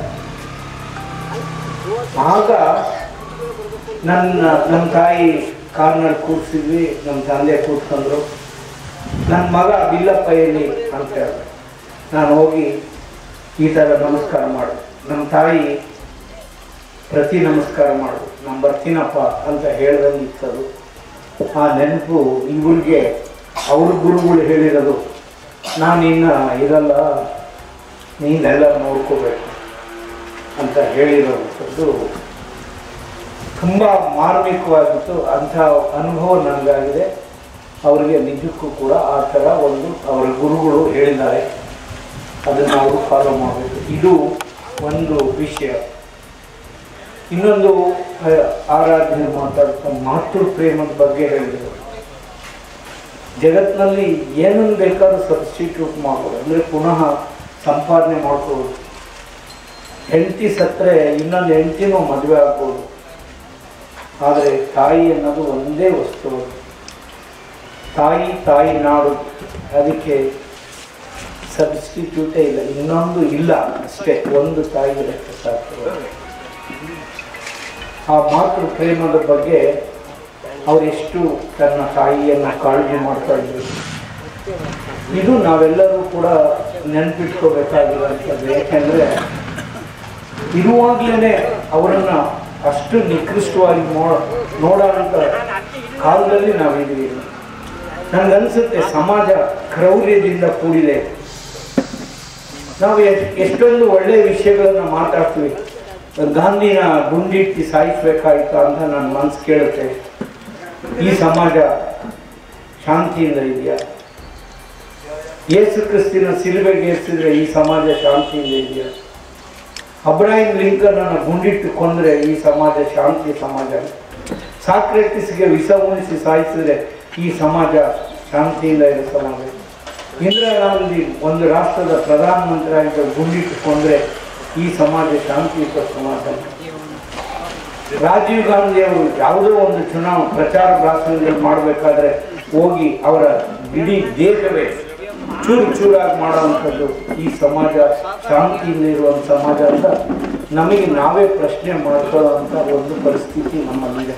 ಆಗ ನನ್ನ ನಮ್ಮ ತಾಯಿ ಕಾರ್ನಲ್ಲಿ ಕೂರಿಸಿದ್ವಿ ನಮ್ಮ ತಂದೆ ಕೂತ್ಕೊಂಡ್ರು ನನ್ನ ಮಗ ಬಿಲ್ಲಪ್ಪ ಎಲ್ಲಿ ಅಂತ ಹೇಳಿದೆ ನಾನು ಹೋಗಿ ಈ ಥರ ನಮಸ್ಕಾರ ಮಾಡು ನಮ್ಮ ತಾಯಿ ಪ್ರತಿ ನಮಸ್ಕಾರ ಮಾಡು ನಾನು ಬರ್ತೀನಪ್ಪ ಅಂತ ಹೇಳ್ದಂಗೆ ಇತ್ತದು ಆ ನೆನಪು ಇವ್ರಿಗೆ ಅವ್ರ ಗುರುಗಳು ಹೇಳಿರೋದು ನಾನು ಇನ್ನು ಇರಲ್ಲ ನೀನೆಲ್ಲ ನೋಡ್ಕೋಬೇಕು ಅಂತ ಹೇಳಿರೋವಂಥದ್ದು ತುಂಬ ಮಾರ್ಮಿಕವಾಗಿತ್ತು ಅಂಥ ಅನುಭವ ನನಗಾಗಿದೆ ಅವರಿಗೆ ನಿಜಕ್ಕೂ ಕೂಡ ಆ ಥರ ಒಂದು ಅವರ ಗುರುಗಳು ಹೇಳಿದ್ದಾರೆ ಅದನ್ನು ಅವರು ಫಾಲೋ ಮಾಡಬೇಕು ಇದು ಒಂದು ವಿಷಯ ಇನ್ನೊಂದು ಆ, ಆರಾಧನೆ ಮಾತಾಡ್ತಾ ಮಾತೃ ಪ್ರೇಮದ ಬಗ್ಗೆ ಹೇಳಿದರು ಜಗತ್ತಿನಲ್ಲಿ ಏನನ್ನು ಬೇಕಾದ್ರೂ ಸಬ್ಸ್ಟಿಟ್ಯೂಟ್ ಮಾಡ್ಬೋದು ಅಂದರೆ ಪುನಃ ಸಂಪಾದನೆ ಮಾಡ್ಕೋಬೋದು ಹೆಂಡತಿ ಸತ್ತರೆ ಇನ್ನೊಂದು ಹೆಂಡತಿನೂ ಮದುವೆ ಆಗ್ಬೋದು ಆದರೆ ತಾಯಿ ಅನ್ನೋದು ಒಂದೇ ವಸ್ತು ಅದು. ತಾಯಿ ತಾಯಿ ನಾಡು ಅದಕ್ಕೆ ಸಬ್ಸ್ಟಿಟ್ಯೂಟೇ ಇಲ್ಲ ಇನ್ನೊಂದು ಇಲ್ಲ ಅಷ್ಟೇ ಒಂದು ತಾಯಿ ಇರಕ್ಕೆ ಸಾಕು ಆ ಮಾತೃ ಪ್ರೇಮದ ಬಗ್ಗೆ ಅವರೆಷ್ಟು ತನ್ನ ತಾಯಿಯನ್ನು ಕಾಳಜಿ ಮಾಡ್ತಾ ಇದ್ರು ಇದು ನಾವೆಲ್ಲರೂ ಕೂಡ ನೆನಪಿಟ್ಕೋಬೇಕಾಗಿರುವಂಥದ್ದು ಯಾಕೆಂದರೆ ಇರುವಾಗಲೇ ಅವರನ್ನು ಅಷ್ಟು ನಿಕೃಷ್ಟವಾಗಿ ನೋ ನೋಡೋಂಥ ಕಾಲದಲ್ಲಿ ನಾವಿದ್ದೀವಿ ನನಗನ್ಸುತ್ತೆ ಸಮಾಜ ಕ್ರೌರ್ಯದಿಂದ ಕೂಡಿದೆ ನಾವು ಎಷ್ಟ್- ಎಷ್ಟೊಂದು ಒಳ್ಳೆಯ ವಿಷಯಗಳನ್ನು ಮಾತಾಡ್ತೀವಿ ಗಾಂಧಿನ ಗುಂಡಿಟ್ಟು ಸಾಯಿಸ್ಬೇಕಾಯ್ತಾ ಅಂತ ನನ್ನ ಮನಸ್ಸು ಕೇಳುತ್ತೆ ಈ ಸಮಾಜ ಶಾಂತಿಯಿಂದ ಇದೆಯಾ ಯೇಸು ಕ್ರಿಸ್ತಿನ ಸಿಲುಬೆಗೆ ಏರಿಸಿದ್ರೆ ಈ ಸಮಾಜ ಶಾಂತಿಯಿಂದ ಇದೆಯಾ ಅಬ್ರಾಹಿಂ ಲಿಂಕನನ್ನು ಗುಂಡಿಟ್ಟು ಕೊಂದರೆ ಈ ಸಮಾಜ ಶಾಂತಿ ಸಮಾಜ ಸಾಕ್ರೆಟಿಸ್ಗೆ ವಿಷ ಉಣಿಸಿ ಸಾಯಿಸಿದ್ರೆ ಈ ಸಮಾಜ ಶಾಂತಿಯಿಂದ ಇರೋ ಸಮಾಜ ಇಂದಿರಾ ಗಾಂಧಿ ಒಂದು ರಾಷ್ಟ್ರದ ಪ್ರಧಾನಮಂತ್ರಿ ಆಗಿದ್ದ ಗುಂಡಿಟ್ಟು ಕೊಂದರೆ ಈ ಸಮಾಜ ಶಾಂತಿಯುತ ಸಮಾಜ ರಾಜೀವ್ ಗಾಂಧಿ ಅವರು ಯಾವುದೋ ಒಂದು ಚುನಾವಣೆ ಪ್ರಚಾರ ಭಾಷಣದಲ್ಲಿ ಮಾಡಬೇಕಾದ್ರೆ ಹೋಗಿ ಅವರ ಇಡೀ ದೇಶವೇ ಚೂರು ಚೂರಾಗಿ ಮಾಡುವಂಥದ್ದು ಈ ಸಮಾಜ ಶಾಂತಿಯಿಂದ ಇರುವಂಥ ಸಮಾಜ ಅಂತ ನಮಗೆ ನಾವೇ ಪ್ರಶ್ನೆ ಮಾಡ್ಕೊಳ್ಳೋವಂಥ ಒಂದು ಪರಿಸ್ಥಿತಿ ನಮ್ಮಲ್ಲಿದೆ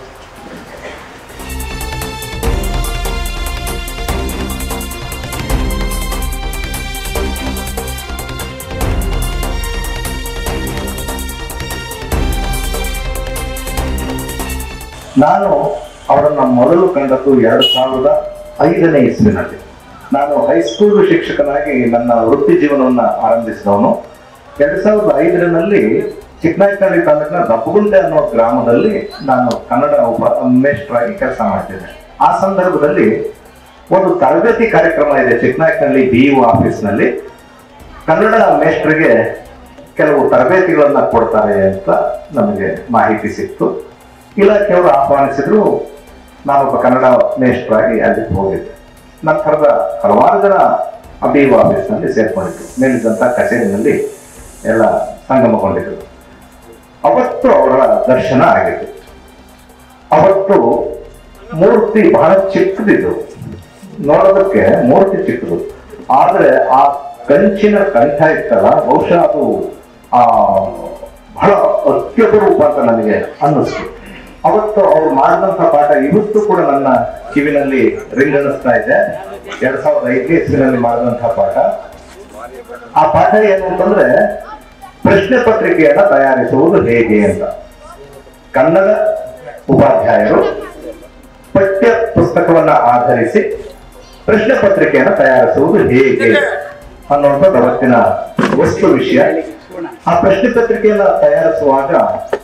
ನಾನು ಅವರನ್ನ ಮೊದಲು ಕಂಡದ್ದು ಎರಡು ಸಾವಿರದ ಐದನೇ ಇಸ್ವಿನಲ್ಲಿ ನಾನು ಹೈಸ್ಕೂಲ್ ಶಿಕ್ಷಕನಾಗಿ ನನ್ನ ವೃತ್ತಿ ಜೀವನವನ್ನ ಆರಂಭಿಸಿದವನು ಎರಡ್ ಸಾವಿರದ ಐದರಲ್ಲಿ ಚಿಕ್ಕನಾಯಕನಹಳ್ಳಿ ತಾಲೂಕಿನ ದಬ್ಬಗುಂಟೆ ಅನ್ನೋ ಗ್ರಾಮದಲ್ಲಿ ನಾನು ಕನ್ನಡ ಒಬ್ಬ ಮೇಷ್ಟ್ರಾಗಿ ಕೆಲಸ ಮಾಡ್ತಿದ್ದೆ ಆ ಸಂದರ್ಭದಲ್ಲಿ ಒಂದು ತರಬೇತಿ ಕಾರ್ಯಕ್ರಮ ಇದೆ ಚಿಕ್ಕನಾಯಕನಹಳ್ಳಿ ಬಿ ಯು ಆಫೀಸ್ನಲ್ಲಿ ಕನ್ನಡ ಮೇಷ್ಟ್ರಿಗೆ ಕೆಲವು ತರಬೇತಿಗಳನ್ನ ಕೊಡ್ತಾರೆ ಅಂತ ನಮಗೆ ಮಾಹಿತಿ ಸಿಕ್ತು ಇಲಾಖೆಯವರು ಆಹ್ವಾನಿಸಿದ್ರು ನಾನೊಬ್ಬ ಕನ್ನಡ ಮೇಷ್ಟ್ರಾಗಿ ಅಲ್ಲಿ ಹೋಗಿದ್ದೆ ನಂತರದ ಹಲವಾರು ಜನ ಬಿ ಯು ಆಫೀಸ್ನಲ್ಲಿ ಸೇರ್ಕೊಂಡಿದ್ರು ಮೇಲಿದ್ದಂಥ ಕಚೇರಿನಲ್ಲಿ ಎಲ್ಲ ಸಂಗಮಗೊಂಡಿದ್ರು ಅವತ್ತು ಅವರ ದರ್ಶನ ಆಗಿತ್ತು ಅವತ್ತು ಮೂರ್ತಿ ಬಹಳ ಚಿಕ್ಕದಿದ್ದು ನೋಡೋದಕ್ಕೆ ಮೂರ್ತಿ ಚಿಕ್ಕದು ಆದ್ರೆ ಆ ಕಂಚಿನ ಕಂಠ ಇತ್ತಲ್ಲ ಬಹುಶಃ ಅದು ಆ ಬಹಳ ಅತ್ಯಪರೂಪ ಅಂತ ನನಗೆ ಅನ್ನಿಸ್ತು ಅವತ್ತು ಅವ್ರು ಮಾಡಿದಂತ ಪಾಠ ಇವತ್ತು ಕೂಡ ನನ್ನ ಕಿವಿನಲ್ಲಿ ರಿಂಗಣಿಸ್ತಾ ಇದೆ ಎರಡ್ ಸಾವಿರದ ಐದನೇ ಇಸ್ವಿನಲ್ಲಿ ಮಾಡಿದಂತಹ ಪಾಠ ಆ ಪಾಠ ಏನು ಅಂತಂದ್ರೆ ಪ್ರಶ್ನೆ ಪತ್ರಿಕೆಯನ್ನ ತಯಾರಿಸುವುದು ಹೇಗೆ ಅಂತ ಕನ್ನಡ ಉಪಾಧ್ಯಾಯರು ಪಠ್ಯ ಪುಸ್ತಕವನ್ನ ಆಧರಿಸಿ ಪ್ರಶ್ನೆ ಪತ್ರಿಕೆಯನ್ನು ತಯಾರಿಸುವುದು ಹೇಗೆ ಅನ್ನುವಂಥದ್ದು ಅವತ್ತಿನ ವಸ್ತು ವಿಷಯ ಆ ಪ್ರಶ್ನೆ ಪತ್ರಿಕೆಯನ್ನ ತಯಾರಿಸುವಾಗ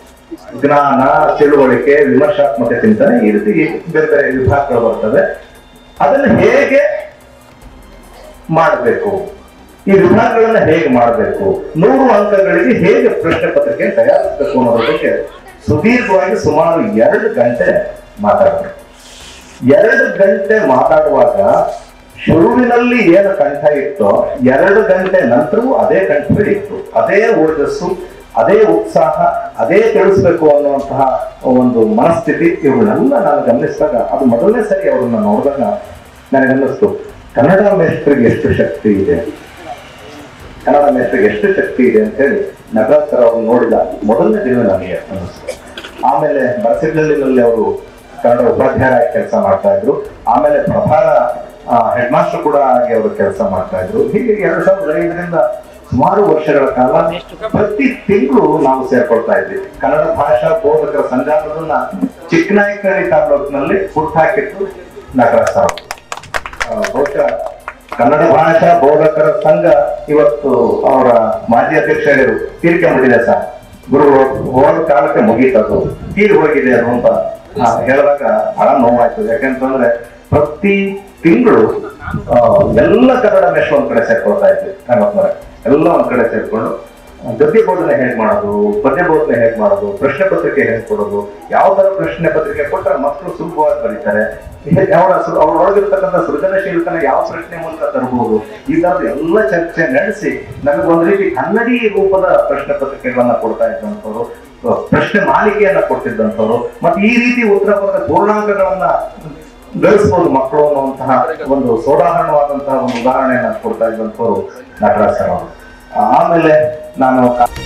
ಜ್ಞಾನ ತಿಳುವಳಿಕೆ ವಿಮರ್ಶಾತ್ಮಕ ಚಿಂತನೆ ಈ ರೀತಿ ಬೇರೆ ಬೇರೆ ವಿಭಾಗಗಳು ಬರ್ತವೆ ಅದನ್ನು ಹೇಗೆ ಮಾಡಬೇಕು ಈ ವಿಭಾಗಗಳನ್ನ ಹೇಗೆ ಮಾಡಬೇಕು ನೂರು ಅಂಕಗಳಿಗೆ ಹೇಗೆ ಪ್ರಶ್ನೆ ಪತ್ರಿಕೆ ತಯಾರಿಸಬೇಕು ಅನ್ನೋದ್ರ ಬಗ್ಗೆ ಸುದೀರ್ಘವಾಗಿ ಸುಮಾರು ಎರಡು ಗಂಟೆ ಮಾತಾಡಬೇಕು ಎರಡು ಗಂಟೆ ಮಾತಾಡುವಾಗ ಶುರುವಿನಲ್ಲಿ ಏನು ಕಂಠ ಇತ್ತೋ ಎರಡು ಗಂಟೆ ನಂತರವೂ ಅದೇ ಕಂಠವೇ ಇತ್ತು ಅದೇ ಓಜಸ್ಸು ಅದೇ ಉತ್ಸಾಹ ಅದೇ ತಿಳಿಸ್ಬೇಕು ಅನ್ನುವಂತಹ ಒಂದು ಮನಸ್ಥಿತಿ ಇವುಗಳನ್ನೆಲ್ಲ ನಾನು ಗಮನಿಸಿದಾಗ ಅದು ಮೊದಲನೇ ಸರಿ ಅವರನ್ನ ನೋಡಿದಾಗ ನನಗನ್ನಿಸ್ತು ಕನ್ನಡ ಮೇಷ್ಟ್ರಿಗೆ ಎಷ್ಟು ಶಕ್ತಿ ಇದೆ ಕನ್ನಡ ಮೇಷ್ಟ್ರಿಗೆ ಎಷ್ಟು ಶಕ್ತಿ ಇದೆ ಅಂತ ಹೇಳಿ ನಟರಾಜ್ ಸರ್ ಅವ್ರನ್ನ ನೋಡಿದ ಮೊದಲನೇ ದಿನ ನನಗೆ ಅನ್ನಿಸ್ತು ಆಮೇಲೆ ಬರಸಿಡ್ಲಲ್ಲಿ ಅವರು ಕನ್ನಡ ಉಪಾಧ್ಯಾಯರಾಗಿ ಕೆಲಸ ಮಾಡ್ತಾ ಇದ್ರು ಆಮೇಲೆ ಪ್ರಭಾರ ಹೆಡ್ ಮಾಸ್ಟರ್ ಕೂಡ ಆಗಿ ಅವರು ಕೆಲಸ ಮಾಡ್ತಾ ಇದ್ರು ಹೀಗೆ ಎರಡ್ ಸಾವಿರದ ಐದರಿಂದ ಸುಮಾರು ವರ್ಷಗಳ ಕಾಲ ಪ್ರತಿ ತಿಂಗಳು ನಾವು ಸೇರ್ಕೊಳ್ತಾ ಇದ್ವಿ ಕನ್ನಡ ಭಾಷಾ ಬೋಧಕರ ಸಂಘ ಅನ್ನೋದನ್ನ ಚಿಕ್ಕನಾಯಕನಹಳ್ಳಿ ತಾಲೂಕಿನಲ್ಲಿ ಹುಟ್ಟಾಕಿತ್ತು ನಟರಾಜ್ ಸರ್ ಅವರು. ಆ, ಬಹುಶಃ ಕನ್ನಡ ಭಾಷಾ ಬೋಧಕರ ಸಂಘ ಇವತ್ತು ಅವರ ಮಾಜಿ ಅಧ್ಯಕ್ಷ ಹೇಳಿದ್ರು ತೀರ್ಕೊಂಡ್ಬಿಟ್ಟಿದೆ ಸರ್ ಗುರು ಹೋದ ಕಾಲಕ್ಕೆ ಮುಗೀತದು ತೀರ್ ಹೋಗಿದೆ ಅದು ಅಂತ ಆ, ಹೇಳಿದಾಗ ಬಹಳ ನೋವಾಯ್ತು ಯಾಕಂತಂದ್ರೆ ಪ್ರತಿ ತಿಂಗಳು ಆ, ಎಲ್ಲ ಕನ್ನಡ ಮೆಷ್ ಒಂದ್ ಕಡೆ ಸೇರ್ಕೊಳ್ತಾ ಇದ್ವಿ ಕನ್ನಡ ಎಲ್ಲ ಒಂದ್ ಕಡೆ ಸೇರ್ಕೊಂಡು ಗದ್ಯ ಬೋಧನೆ ಹೇಗ್ ಮಾಡೋದು ಪದ್ಯ ಬೋಧನೆ ಹೇಗ್ ಮಾಡೋದು ಪ್ರಶ್ನೆ ಪತ್ರಿಕೆ ಹೇಗ್ ಕೊಡೋದು ಯಾವ ತರ ಪ್ರಶ್ನೆ ಪತ್ರಿಕೆ ಕೊಟ್ಟರೆ ಮಕ್ಕಳು ಸುಲಭವಾಗಿ ಬರೀತಾರೆ ಹೇ- ಅವರ ಸೃ- ಅವ್ರ ಒಳಗಿರ್ತಕ್ಕಂಥ ಸೃಜನಶೀಲತನ ಯಾವ ಪ್ರಶ್ನೆ ಮೂಲಕ ತರಬಹುದು ಈ ತರದ ಎಲ್ಲ ಚರ್ಚೆ ನಡೆಸಿ ನಮಗೆ ಒಂದ್ ರೀತಿ ಕನ್ನಡಿ ರೂಪದ ಪ್ರಶ್ನೆ ಪತ್ರಿಕೆಗಳನ್ನ ಕೊಡ್ತಾ ಇದ್ದಂಥವ್ರು ಅಹ್, ಪ್ರಶ್ನೆ ಮಾಲಿಕೆಯನ್ನ ಕೊಡ್ತಿದ್ದಂಥವ್ರು ಮತ್ತೆ ಈ ರೀತಿ ಉತ್ತರ ಬರೆದ ಪೂರ್ಣಾಂಕಗಳನ್ನ ಗಳಿಸ್ಬೋದು ಮಕ್ಕಳು ಅನ್ನುವಂತಹ ಒಂದು ಸೋದಾಹರಣವಾದಂತಹ ಒಂದು ಉದಾಹರಣೆಯನ್ನ ಕೊಡ್ತಾ ಇದ್ದಂಥವ್ರು ನಟರಾಜ್ ಸರ್ ಅವರು ಆಮೇಲೆ ನಾನು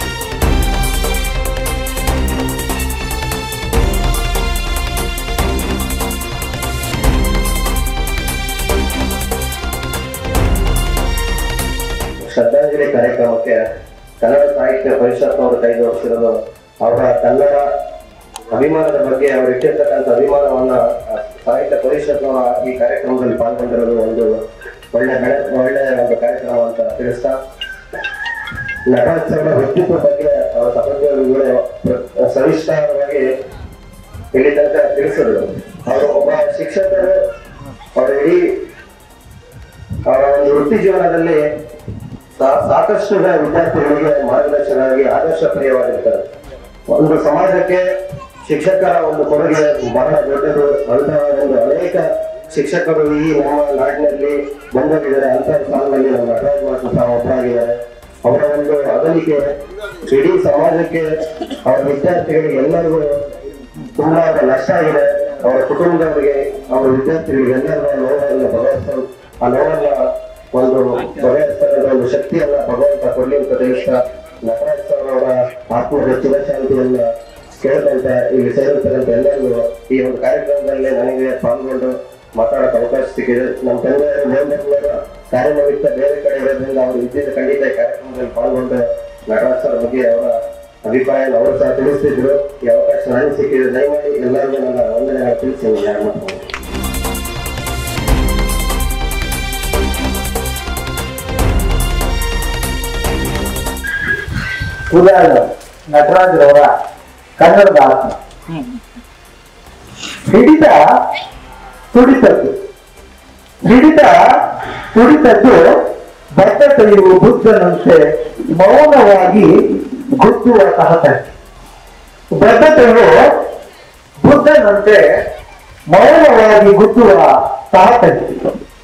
ಶ್ರದ್ಧಾಂಜಲಿ ಕಾರ್ಯಕ್ರಮಕ್ಕೆ ಕನ್ನಡ ಸಾಹಿತ್ಯ ಪರಿಷತ್ನವರು ಕೈ ಜೋಡಿಸಿರೋದು ಅವರ ಕನ್ನಡ ಅಭಿಮಾನದ ಬಗ್ಗೆ ಅವರು ಇಟ್ಟಿರ್ತಕ್ಕಂಥ ಅಭಿಮಾನವನ್ನ ಆ, ಸಾಹಿತ್ಯ ಪರಿಷತ್ನವರ ಈ ಕಾರ್ಯಕ್ರಮದಲ್ಲಿ ಪಾಲ್ಗೊಂಡಿರೋದು ಒಂದು ಒಳ್ಳೆ ಬೆಳೆ ಒಳ್ಳೆ ಒಂದು ಕಾರ್ಯಕ್ರಮ ಅಂತ ತಿಳಿಸ್ತಾ ನಟರಾಜ್ ಅವರ ವ್ಯಕ್ತಿತ್ವ ಬಗ್ಗೆ ಅವರ ಸಹೋದ್ಯೋಗಿಗಳು ಪ್ರ- ಸವಿಸ್ತಾರವಾಗಿ ಇಲ್ಲಿ ತನಕ ತಿಳಿಸಿದ್ರು ಅವರು ಒಬ್ಬ ಶಿಕ್ಷಕರು ಅವರ ಇಡೀ ಅವರ ಒಂದು ವೃತ್ತಿ ಜೀವನದಲ್ಲಿ ಸಾ- ಸಾಕಷ್ಟು ಜನ ವಿದ್ಯಾರ್ಥಿಗಳಿಗೆ ಮಾರ್ಗದರ್ಶನವಾಗಿ ಆದರ್ಶಪ್ರಿಯವಾಗಿರ್ತಾರೆ ಒಂದು ಸಮಾಜಕ್ಕೆ ಶಿಕ್ಷಕರ ಒಂದು ಕೊಡುಗೆ ಬಹಳ ದೊಡ್ಡದು ಅಂತಹ ಒಂದು ಅನೇಕ ಶಿಕ್ಷಕರು ಈ ನಮ್ಮ ನಾಡಿನಲ್ಲಿ ಬಂದೋಗಿದ್ದಾರೆ ಅಂತಹ ಸಾಲಿನಲ್ಲಿ ನಮ್ಮ ನಟರಾಜ್ ಮಾಸ್ಟರ್ ಸಹ ಒಬ್ಬರಾಗಿದ್ದಾರೆ ಅವರ ಒಂದು ಅಗಲಿಕೆ ಇಡೀ ಸಮಾಜಕ್ಕೆ ಅವರ ವಿದ್ಯಾರ್ಥಿಗಳಿಗೆ ಎಲ್ಲರಿಗೂ ತುಂಬಾ ನಷ್ಟ ಆಗಿದೆ ಅವರ ಕುಟುಂಬದವರಿಗೆ ಅವರ ವಿದ್ಯಾರ್ಥಿಗಳಿಗೆ ಎಲ್ಲರಿಗೂ ನೋವನ್ನು ಭಗವಂತ ಆ ನೋವನ್ನ ಒಂದು ಬಗೆಹರಿಸ್ತಕ್ಕಂಥ ಒಂದು ಶಕ್ತಿಯನ್ನ ಭಗವಂತ ಕೊಡ್ಲಿ ಅಂತ ತಿಳಿಸ್ತಾ ನಟರಾಜ್ ಸರ್ ಅವರ ಆತ್ಮದ ಚಿರಶಾಂತಿಯನ್ನ ಕೇಳ್ಕೊಂತ ಇಲ್ಲಿ ಸೇರಿರ್ತಕ್ಕಂಥ ಎಲ್ಲರಿಗೂ ಈ ಒಂದು ಕಾರ್ಯಕ್ರಮದಲ್ಲಿ ನನಗೆ ಪಾಲ್ಗೊಂಡು ಮಾತಾಡಕ್ಕೆ ಅವಕಾಶ ಸಿಕ್ಕಿದೆ ನಮ್ಮ ತಂದೆ ನೇಮಕರ ಕಾರ್ಯನಿಮಿತ್ತ ಬೇರೆ ಕಡೆ ಇರೋದ್ರಿಂದ ಅವರು ಇದ್ದಿದ್ದ ಖಂಡಿತ ಈ ಕಾರ್ಯಕ್ರಮದಲ್ಲಿ ಪಾಲ್ಗೊಂಡು ನಟರಾಜ್ ಸರ್ ಬಗ್ಗೆ ಅವರ ಅಭಿಪ್ರಾಯ ಅವರು ಸಹ ತಿಳಿಸ್ತಿದ್ರು ಈ ಅವಕಾಶ ನನಗೆ ಸಿಕ್ಕಿದೆ ದಯಮಾಡಿ ಎಲ್ಲರಿಗೂ ನನ್ನ ವಂದನೆಗಳು ತಿಳಿಸಿ ಯಾರು ಮಾಡ್ಕೊಂಡು ಉದಾಹರಣೆ ನಟರಾಜರವರ ಕನ್ನಡದ ಆತ್ಮ ಹಿಡಿತ ತುಡಿತದ್ದು ಹಿಡಿತ ತುಡಿತದ್ದು ಬಟ್ಟ ತೆಗೆಯುವ ಬುದ್ಧನಂತೆ ಮೌನವಾಗಿ ಗುದ್ದುವ ತಹತ ಬದ್ಧ ತೆಗೆಯುವ ಬುದ್ಧನಂತೆ ಮೌನವಾಗಿ ಗುದ್ದುವ ತಹತಂತೆ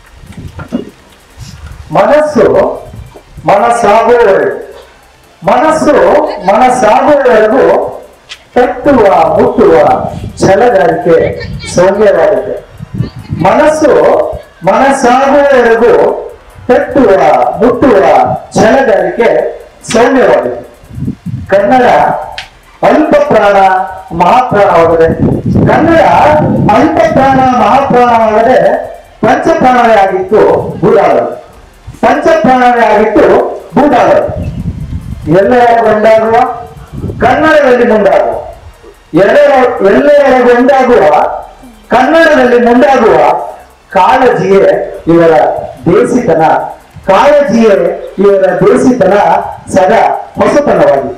ಮನಸ್ಸು ಮನಸ್ಸಾಗುವವರೆಗೂ ಮನಸ್ಸು ಮನಸ್ಸಾಗುವವರೆಗೂ ತಟ್ಟುವ ಮುಟ್ಟುವ ಛಲಗಾರಿಕೆ ಸೌಮ್ಯವಾಗಿದೆ ಮನಸ್ಸು ಮನಸ್ಸಾಗುವವರೆಗೂ ತಟ್ಟುವ ಮುಟ್ಟುವ ಛಲಗಾರಿಕೆ ಸೌಮ್ಯವಾಗಿದೆ ಕನ್ನಡ ಅಲ್ಪ ಪ್ರಾಣ ಮಹಾಪ್ರಾಣವಾಗದೆ ಕನ್ನಡ ಅಲ್ಪ ಪ್ರಾಣ ಮಹಾಪ್ರಾಣವಾಗದೆ ಪಂಚಪ್ರಾಣವೇ ಆಗಿತ್ತು ಬೂದಾಳರು ಪಂಚಪ್ರಾಣವೇ ಆಗಿತ್ತು ಬೂದಾಳರು ಎಲ್ಲರೊಳಗೊಂಡಾಗುವ ಕನ್ನಡದಲ್ಲಿ ಮುಂದಾಗುವ ಎಲ್ಲರ ಎಲ್ಲರೊಳಗೊಂಡಾಗುವ ಕನ್ನಡದಲ್ಲಿ ಮುಂದಾಗುವ ಕಾಳಜಿಯೇ ಇವರ ದೇಸಿತನ ಕಾಳಜಿಯೇ ಇವರ ದೇಸಿತನ ಸದಾ ಹೊಸತನವಾಗಿದೆ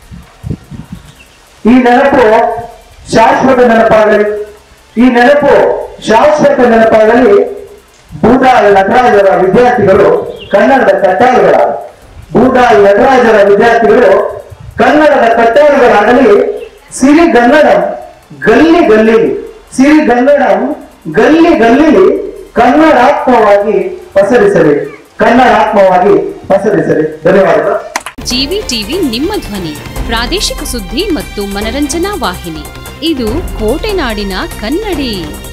ಈ ನೆನಪು ಶಾಶ್ವತ ನೆನಪಾಗಲಿ ಈ ನೆನಪು ಶಾಶ್ವತ ನೆನಪಾಗಲಿ ಬೂದಾಳ್ ನಟರಾಜರ ವಿದ್ಯಾರ್ಥಿಗಳು ಕನ್ನಡದ ಕಟ್ಟಾಳುಗಳಾದ ಬೂದಾಳ್ ನಟರಾಜರ ವಿದ್ಯಾರ್ಥಿಗಳು ಕನ್ನಡದ ಕಟ್ಟಾಳುಗಳಾಗಲಿ ಸಿರಿಗನ್ನಡಂ ಗಲ್ಲಿ ಗಲ್ಲಿಲಿ ಸಿರಿಗನ್ನಡಂ ಗಲ್ಲಿ ಗಲ್ಲಿಲಿ ಕನ್ನಡಾತ್ಮವಾಗಿ ಪಸರಿಸಲಿ ಕನ್ನಡಾತ್ಮವಾಗಿ ಪಸರಿಸಲಿ ಧನ್ಯವಾದಗಳು ಜಿವಿ ಟಿವಿ ನಿಮ್ಮ ಧ್ವನಿ ಪ್ರಾದೇಶಿಕ ಸುದ್ದಿ ಮತ್ತು ಮನರಂಜನಾ ವಾಹಿನಿ ಇದು ಕೋಟೆನಾಡಿನ ಕನ್ನಡಿ